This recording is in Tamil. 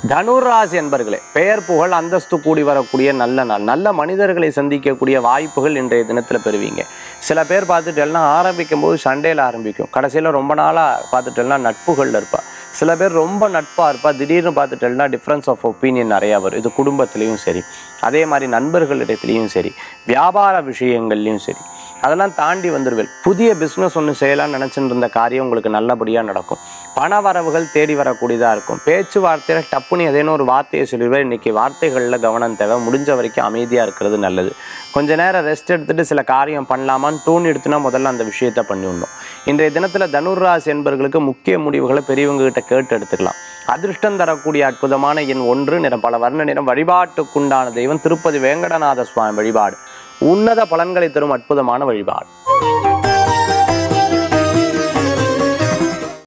தனுராசி என்பர்களே பெயர் புகழ் அந்தஸ்து கூடி வரக்கூடிய நல்ல நாள் நல்ல மனிதர்களை சந்திக்கக்கூடிய வாய்ப்புகள் இன்றைய தினத்தில் பெறுவீங்க சில பேர் பார்த்துட்டேன்னா ஆரம்பிக்கும் போது சண்டையில் ஆரம்பிக்கும் கடைசியில் ரொம்ப நாளாக பார்த்துட்டேன்னா நட்புகளில் இருப்பா சில பேர் ரொம்ப நட்பாக இருப்பா திடீர்னு பார்த்துட்டேன்னா டிஃப்ரென்ஸ் ஆஃப் ஒப்பீனியன் நிறையா வரும் இது குடும்பத்துலேயும் சரி அதே மாதிரி நண்பர்களிடத்துலேயும் சரி வியாபார விஷயங்கள்லையும் சரி அதெல்லாம் தாண்டி வந்துடுவேன் புதிய பிஸ்னஸ் ஒன்று செய்யலாம்னு நினச்சிட்டு இருந்த காரியம் உங்களுக்கு நல்லபடியாக நடக்கும் பண வரவுகள் தேடி வரக்கூடியதாக இருக்கும் பேச்சுவார்த்தையில் டப்புன்னு ஏதேனும் ஒரு வார்த்தையை சொல்லிடுவேன் இன்றைக்கி வார்த்தைகளில் கவனம் தேவை முடிஞ்ச வரைக்கும் அமைதியாக இருக்கிறது நல்லது கொஞ்ச நேரம் ரெஸ்ட் எடுத்துட்டு சில காரியம் பண்ணலாமான்னு தோணி எடுத்துனா முதல்ல அந்த விஷயத்தை பண்ணிவிடணும் இன்றைய தினத்தில் தனுர்ராசி என்பர்களுக்கு முக்கிய முடிவுகளை பெரியவங்க கிட்ட கேட்டு எடுத்துக்கலாம் அதிர்ஷ்டம் தரக்கூடிய அற்புதமான எண் ஒன்று நிறம் பல வர்ண நிறம் வழிபாட்டுக்குண்டான தெய்வம் திருப்பதி வேங்கடநாத சுவாமி வழிபாடு உன்னத பலன்களை தரும் அற்புதமான வழிபாடு